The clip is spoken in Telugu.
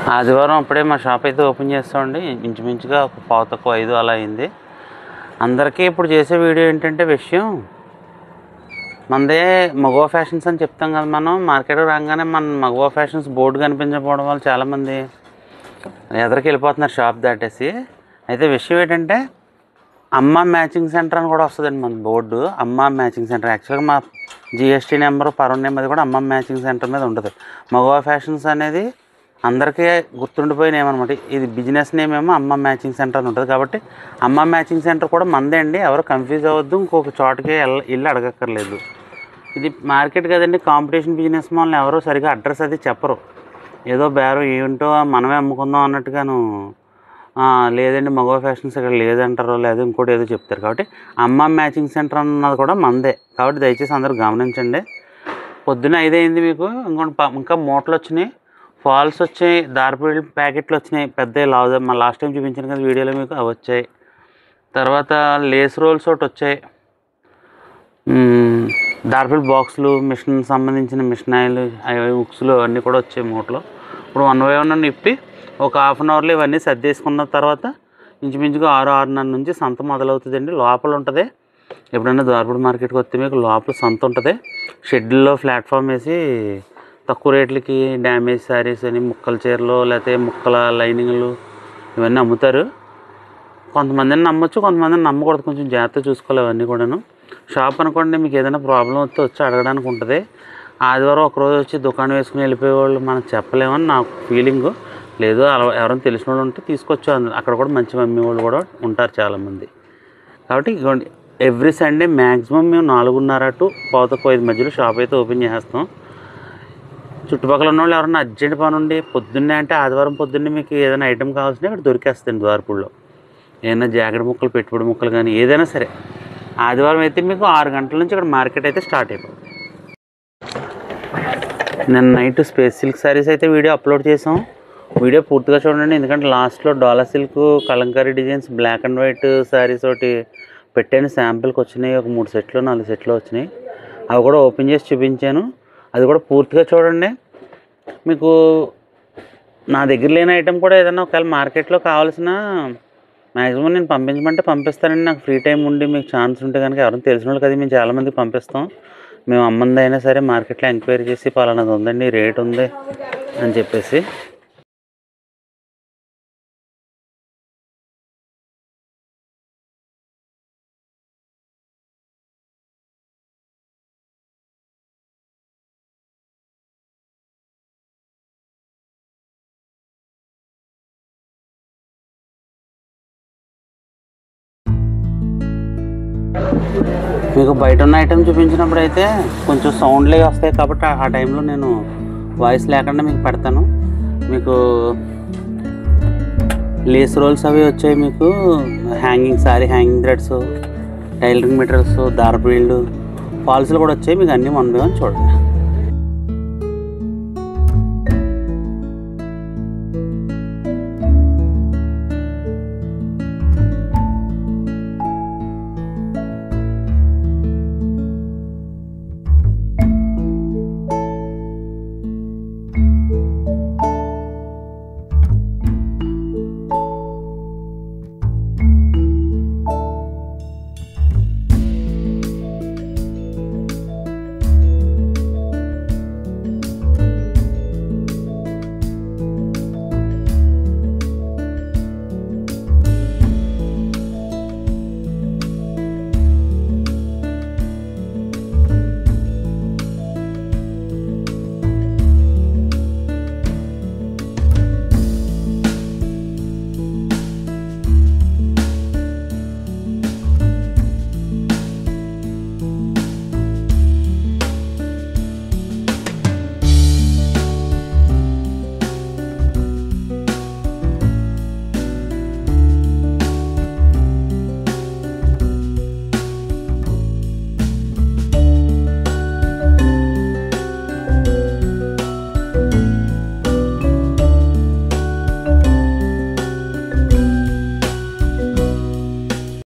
ఆదివారం అప్పుడే మా షాప్ అయితే ఓపెన్ చేస్తామండి ఇంచుమించుగా ఒక పావు తక్కువ ఐదు అలా అయింది అందరికీ ఇప్పుడు చేసే వీడియో ఏంటంటే విషయం మనదే మగవా ఫ్యాషన్స్ అని చెప్తాం కదా మనం మార్కెట్ రాగానే మన మగవా ఫ్యాషన్స్ బోర్డు కనిపించకపోవడం వల్ల చాలామంది ఎదరికి వెళ్ళిపోతున్నారు షాప్ దాటేసి అయితే విషయం ఏంటంటే అమ్మ మ్యాచింగ్ సెంటర్ అని కూడా వస్తుందండి మన బోర్డు అమ్మ మ్యాచింగ్ సెంటర్ యాక్చువల్గా మా జిఎస్టీ నెంబర్ పరవ నెంబర్ కూడా అమ్మ మ్యాచింగ్ సెంటర్ మీద ఉంటుంది మగవా ఫ్యాషన్స్ అనేది అందరికీ గుర్తుండిపోయిన ఏమన్నమాట ఇది బిజినెస్ నేమ్ ఏమో అమ్మ మ్యాచింగ్ సెంటర్ అని ఉంటుంది కాబట్టి అమ్మ మ్యాచింగ్ సెంటర్ కూడా మందే అండి ఎవరు కన్ఫ్యూజ్ అవ్వద్దు ఇంకొక చోటకి వెళ్ళ ఇల్లు అడగక్కర్లేదు ఇది మార్కెట్ కదండి కాంపిటీషన్ బిజినెస్ వాళ్ళని ఎవరు సరిగా అడ్రస్ అది చెప్పరు ఏదో బేరం ఏంటో మనమే అమ్ముకుందాం అన్నట్టుగాను "ఆ, లేదండి మగవా ఫ్యాషన్స్ ఇక్కడ లేదంటారో లేదా ఇంకోటి ఏదో చెప్తారు కాబట్టి అమ్మ మ్యాచింగ్ సెంటర్ అన్నది కూడా మందే కాబట్టి దయచేసి అందరూ గమనించండి పొద్దున్న ఐదైంది మీకు ఇంకొంటి ప- ఇంకా మూటలు వచ్చినాయి ఫాల్స్ వచ్చాయి దారిపల్లి ప్యాకెట్లు వచ్చినాయి పెద్ద లావు మా లాస్ట్ టైం చూపించాను కదా వీడియోలో మీకు అవి వచ్చాయి తర్వాత లేస్ రోల్స్ ఒకటి వచ్చాయి దార్పిల్ బాక్సులు మిషన్ సంబంధించిన మిషన్ ఆయిల్ అవి ఉక్సులు అవన్నీ కూడా వచ్చాయి మూటలో ఇప్పుడు వన్ బై వన్ నిప్పి ఒక హాఫ్ అన్ అవర్లో ఇవన్నీ సర్దేసుకున్న తర్వాత ఇంచుమించుగా ఆరు ఆరున్నర నుంచి సంత మొదలవుతుందండి లోపల ఉంటుంది ఎప్పుడైనా దార్పుడు మార్కెట్కి వస్తే మీకు లోపల సంత ఉంటుంది షెడ్యూల్లో ప్లాట్ఫామ్ వేసి తక్కువ రేట్లకి డ్యామేజ్ శారీస్ అని ముక్కల చీరలు లేకపోతే ముక్కల లైనింగ్లు ఇవన్నీ అమ్ముతారు కొంతమందిని నమ్మొచ్చు కొంతమందిని నమ్మకూడదు కొంచెం జాగ్రత్త చూసుకోవాలి అవన్నీ కూడాను షాప్ అనుకోండి మీకు ఏదైనా ప్రాబ్లం వస్తే వచ్చి అడగడానికి ఉంటుంది ఆదివారం ఒకరోజు వచ్చి దుకాణం వేసుకుని వెళ్ళిపోయేవాళ్ళు మనం చెప్పలేమని నా ఫీలింగ్ లేదు అలా ఎవరైనా తెలిసిన వాళ్ళు ఉంటే తీసుకొచ్చు అంద- అక్కడ కూడా మంచి అమ్మే వాళ్ళు కూడా ఉంటారు చాలామంది కాబట్టి ఇదిగోండి ఎవ్రీ సండే మ్యాక్సిమం మేము నాలుగున్నర టు పావుతక్కువ ఐదు మధ్యలో షాప్ అయితే ఓపెన్ చేస్తాం చుట్టుపక్కల ఉన్న వాళ్ళు ఎవరైనా అర్జెంట్ పని ఉండి పొద్దున్నే అంటే ఆదివారం పొద్దున్నే మీకు ఏదైనా ఐటెం కావాల్సిన ఇక్కడ దొరికేస్తుంది ద్వారపూడిలో ఏదైనా జాకెట్ ముక్కలు పెట్టుబడి ముక్కలు కానీ ఏదైనా సరే ఆదివారం అయితే మీకు ఆరు గంటల నుంచి ఇక్కడ మార్కెట్ అయితే స్టార్ట్ అయిపోతుంది నిన్న నైట్ స్పేస్ సిల్క్ శారీస్ అయితే వీడియో అప్లోడ్ చేసాం వీడియో పూర్తిగా చూడండి ఎందుకంటే లాస్ట్లో Dola silk Kalamkari designs black and white saris ఒకటి పెట్టాను శాంపిల్కి వచ్చినాయి ఒక మూడు సెట్లు నాలుగు సెట్లు వచ్చినాయి అవి కూడా ఓపెన్ చేసి చూపించాను అది కూడా పూర్తిగా చూడండి మీకు నా దగ్గర లేని ఐటెం కూడా ఏదైనా ఒకవేళ మార్కెట్లో కావాల్సిన మ్యాక్సిమం నేను పంపించమంటే పంపిస్తానండి నాకు ఫ్రీ టైం ఉండి మీకు ఛాన్స్ ఉంటే కనుక ఎవరైనా తెలిసిన వాళ్ళు కదా మేము చాలామందికి పంపిస్తాం మేము అమ్మంది అయినా సరే మార్కెట్లో ఎంక్వైరీ చేసి పలానాది ఉందండి రేట్ ఉంది అని చెప్పేసి మీకు బయట ఉన్న ఐటెం చూపించినప్పుడు అయితే కొంచెం సౌండ్లే వస్తాయి కాబట్టి ఆ- ఆ టైంలో నేను వాయిస్ లేకుండా మీకు పెడతాను మీకు లేస్ రోల్స్ అవి వచ్చాయి మీకు hanging sorry hanging threads tailoring materials దారపు వీళ్ళు ఫాల్స్లు కూడా వచ్చాయి మీకు అన్నీ వన్ బై వన్ చూడండి